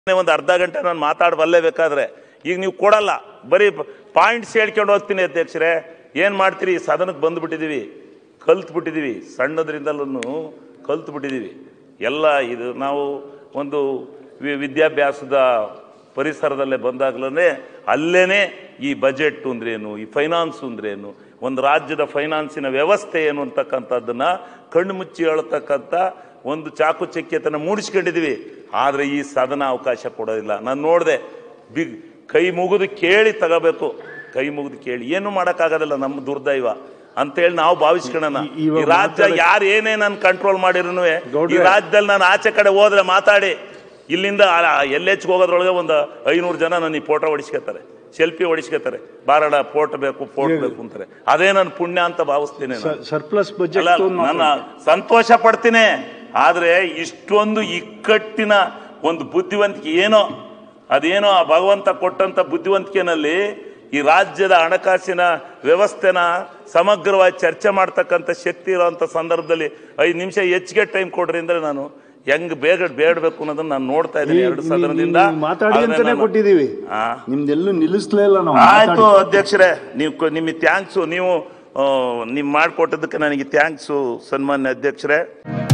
ಒಂದು ಅರ್ಧ ಗಂಟೆ ನಾನು ಮಾತಾಡಬಲ್ಲೆ ಬೇಕಾದ್ರೆ ಈಗ ನೀವು ಕೊಡಲ್ಲ ಬರೀ ಪಾಯಿಂಟ್ಸ್ ಹೇಳ್ಕೊಂಡು ಹೋಗ್ತೀನಿ ಅಧ್ಯಕ್ಷರೇ ಏನು ಮಾಡ್ತೀರಿ ಈ ಸದನಕ್ಕೆ ಬಂದುಬಿಟ್ಟಿದ್ದೀವಿ ಕಲ್ತು ಬಿಟ್ಟಿದ್ದೀವಿ ಸಣ್ಣದ್ರಿಂದಲೂ ಕಲ್ತು ಬಿಟ್ಟಿದ್ದೀವಿ ಎಲ್ಲ ಇದು ನಾವು ಒಂದು ವಿ- ವಿದ್ಯಾಭ್ಯಾಸದ ಪರಿಸರದಲ್ಲೇ ಬಂದಾಗಲೇ ಅಲ್ಲೇನೆ ಈ ಬಜೆಟ್ ಅಂದ್ರೇನು ಈ ಫೈನಾನ್ಸ್ ಅಂದ್ರೇನು ಒಂದು ರಾಜ್ಯದ ಫೈನಾನ್ಸಿನ ವ್ಯವಸ್ಥೆ ಏನು ಅಂತಕ್ಕಂಥದ್ದನ್ನ ಕಣ್ಣು ಮುಚ್ಚಿ ಹೇಳ್ತಕ್ಕಂಥ ಒಂದು ಚಾಕುಚಕ್ಯತನ ಮೂಡಿಸ್ಕೊಂಡಿದ್ದೀವಿ ಆದರೆ ಈ ಸದನ ಅವಕಾಶ ಕೊಡೋದಿಲ್ಲ ನಾನು ನೋಡಿದೆ ಬಿಗ್ ಕೈ ಮುಗಿದು ಕೇಳಿ ತಗೋಬೇಕು ಕೈ ಮುಗಿದು ಕೇಳಿ ಏನು ಮಾಡೋಕ್ಕಾಗೋದಿಲ್ಲ ನಮ್ಮ ದುರ್ದೈವ ಅಂತೇಳಿ ನಾವು ಭಾವಿಸ್ಕೊಳ್ಳೋಣ ಈ- ಇವಾಗ ಈ ರಾಜ್ಯ ಯಾರು ಏನೇ ನಾನು ಕಂಟ್ರೋಲ್ ಮಾಡಿದ್ರು ಈ ಗೌಡ್ರೆ. ರಾಜ್ಯದಲ್ಲಿ ನಾನು ಆಚೆ ಕಡೆ ಹೋದ್ರೆ ಮಾತಾಡಿ ಇಲ್ಲಿಂದ ಎಲ್ ಎಚ್ ಹೋಗೋದ್ರೊಳಗೆ ಒಂದು ಐನೂರು ಜನ ನನ್ನ ಈ ಫೋಟೋ ಹೊಡಿಸ್ಕೊತಾರೆ ಸೆಲ್ಫಿ ಹೊಡಿಸ್ಕೊತಾರೆ ಬಾರಡ ಫೋಟೋ ಬೇಕು ಫೋಟೋ ಬೇಕು ಅಂತಾರೆ ಅದೇ ನನ್ನ ಪುಣ್ಯ ಅಂತ ಭಾವಿಸ್ತೀನಿ ನಾನು. ಸರ್ಪ್ಲಸ್ ಅಲ್ಲ ಬಜೆಟ್ ನಾನು ಸಂತೋಷ ಪಡ್ತೀನಿ ಆದ್ರೆ ಇಷ್ಟೊಂದು ಇಕ್ಕಟ್ಟಿನ ಒಂದು ಬುದ್ಧಿವಂತಿಕೆ ಏನೋ ಅದೇನೋ ಆ ಭಗವಂತ ಕೊಟ್ಟಂತ ಬುದ್ಧಿವಂತಿಕೆನಲ್ಲಿ ಈ ರಾಜ್ಯದ ಹಣಕಾಸಿನ ವ್ಯವಸ್ಥೆನ ಸಮಗ್ರವಾಗಿ ಚರ್ಚೆ ಮಾಡ್ತಕ್ಕಂಥ ಶಕ್ತಿ ಇರೋಂಥ ಸಂದರ್ಭದಲ್ಲಿ ಐದು ನಿಮಿಷ ಹೆಚ್ಚಿಗೆ ಟೈಮ್ ಕೊಡ್ರಿ ಅಂದ್ರೆ ನಾನು ಹೆಂಗ್ ಬೇಗ ಬೇಡಬೇಕು ಅನ್ನೋದನ್ನ ನಾನು ನೋಡ್ತಾ ಇದ್ದೀನಿ ಎರಡು ಸದನದಿಂದ ಮಾತಾಡಿ ಆದ್ರೆ ಅಂತಾನೆ ನಾನು- ಕೊಟ್ಟಿದೀವಿ ಆ. ನಿಮ್ದೆಲ್ಲೂ ನಿಲ್ಲಿಸ್ಲೇ ಇಲ್ಲ ನಾವು ಆಯ್ತು ಅಧ್ಯಕ್ಷರೇ ನೀವು ಕ- ನಿಮಗೆ ಥ್ಯಾಂಕ್ಸು ನೀವು ಆ, ನೀವು ಮಾಡಿಕೊಟ್ಟದಕ್ಕೆ ನನಗೆ ಥ್ಯಾಂಕ್ಸು ಸನ್ಮಾನ್ಯ ಅಧ್ಯಕ್ಷರೇ